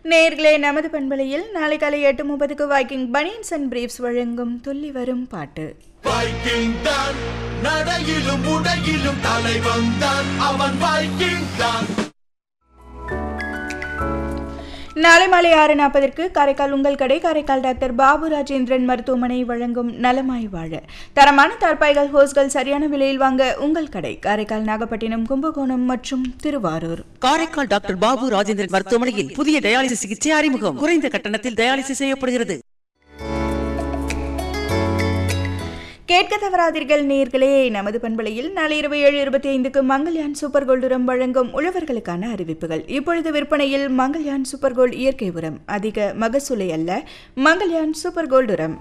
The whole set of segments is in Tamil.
நேர்களே நமது பண்பலையில் நாளை காலை எட்டு முப்பதுக்கு வைக்கிங் பனியன்ஸ் அண்ட் பிரீஃப்ஸ் வழங்கும் துள்ளி வரும் பாட்டு வைக்கிங் தான் நடையிலும் உடையிலும் தலைவன் தான் அவன் வைக்கிங் தான் நாளை மாலை ஆறு நாற்பதற்கு காரைக்கால் உங்கள் கடை காரைக்கால் டாக்டர் பாபு ராஜேந்திரன் மருத்துவமனை வழங்கும் நலமாய் வாழ தரமான தார்பாய்கள் ஹோஸ்கள் சரியான விலையில் வாங்க உங்கள் கடை காரைக்கால் நாகப்பட்டினம் கும்பகோணம் மற்றும் திருவாரூர் காரைக்கால் டாக்டர் பாபு ராஜேந்திரன் மருத்துவமனையில் புதிய டயாலிசிஸ் சிகிச்சை அறிமுகம் குறைந்த கட்டணத்தில் டயாலிசிஸ் செய்யப்படுகிறது கேட்க தவறாதீர்கள் நேர்களே நமது பண்பலையில் நாளை இரவு ஏழு இருபத்தி ஐந்துக்கு மங்கள்யான் சூப்பர் கோல்டு உரம் வழங்கும் உழவர்களுக்கான அறிவிப்புகள் இப்பொழுது விற்பனையில் மங்கள்யான் சூப்பர் கோல்டு இயற்கை உரம் அதிக மகசூலை அல்ல மங்கள்யான் சூப்பர் கோல்டு உரம்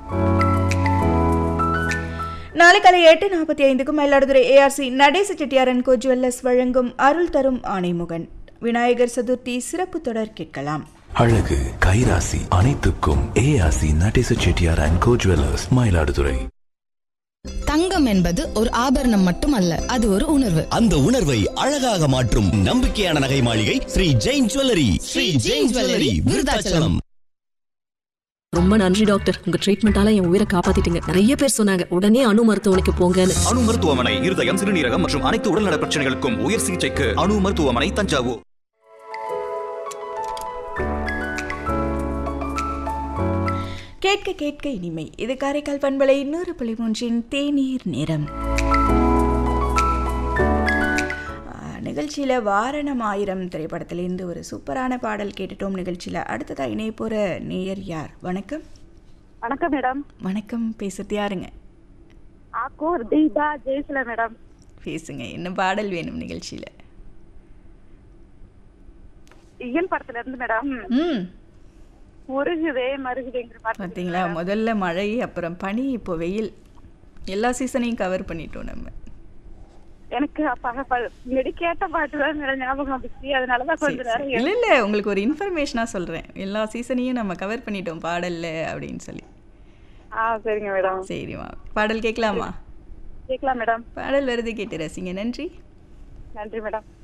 நாளை காலை எட்டு நாற்பத்தி ஐந்துக்கு மயிலாடுதுறை ஏஆர்சி நடேச செட்டியாரன் கோ ஜுவல்லர்ஸ் வழங்கும் அருள் தரும் ஆணைமுகன் விநாயகர் சதுர்த்தி சிறப்பு தொடர் கேட்கலாம் அழகு கைராசி அனைத்துக்கும் ARC Natesa Chettiar and co jewellers Mayiladuthurai தங்கம் என்பது ஒரு ஆபரணம் மட்டுமல்ல அது ஒரு உணர்வு அந்த உணர்வை அழகாக மாற்றும் நம்பிக்கையான நகை மாளிகை ஸ்ரீ ஜெயின் ஜுவல்லரி ஸ்ரீ ஜெயின் ஜுவல்லரி விருதாச்சலம் ரொம்ப நன்றி டாக்டர் உங்க ட்ரீட்மெண்டால என் உயிரை காப்பாத்திட்டீங்க நிறைய பேர் சொன்னாங்க உடனே அணு மருத்துவமனைக்கு போங்கன்னு அணு மருத்துவமனை இருதயம் சிறுநீரகம் மற்றும் அனைத்து உடல்நல பிரச்சனைகளுக்கும் உயர் சிகிச்சைக்கு அணு மருத்துவமனை தஞ்சாவூர் கேட்க கேட்க இனிமை இது காரைக்கால் பண்பலை நூறு புள்ளி மூன்றின் தேநீர் நிறம் நிகழ்ச்சியில் வாரணம் ஆயிரம் திரைப்படத்திலேருந்து ஒரு சூப்பரான பாடல் கேட்டுட்டோம் நிகழ்ச்சியில் அடுத்ததாக இணைய போகிற நேயர் யார் வணக்கம் வணக்கம் மேடம் வணக்கம் பேசுறது யாருங்க ஆக்கூர் தீபா ஜெயசில மேடம் பேசுங்க என்ன பாடல் வேணும் நிகழ்ச்சியில் இயல் படத்துல இருந்து மேடம் ம் முருகுதே மருகுதேங்கிற பாட்டு பார்த்தீங்களா முதல்ல மழை அப்புறம் பனி இப்போ வெயில் எல்லா சீசனையும் கவர் பண்ணிட்டோம் நம்ம எனக்கு அப்ப ப- முன்னாடி கேட்ட பாட்டு தான் மேடம் ஞாபகம் வந்துச்சு அதனாலதான் கொஞ்சம் நேரம் இல்லை இல்லை உங்களுக்கு ஒரு இன்ஃபர்மேஷனாக சொல்கிறேன் எல்லா சீசனையும் நம்ம கவர் பண்ணிட்டோம் பாடல்ல அப்படின்னு சொல்லி ஆ சரிங்க மேடம் சரிம்மா பாடல் கேட்கலாமா கேட்கலாம் மேடம் பாடல் வருது கேட்டு ரசிங்க நன்றி நன்றி மேடம்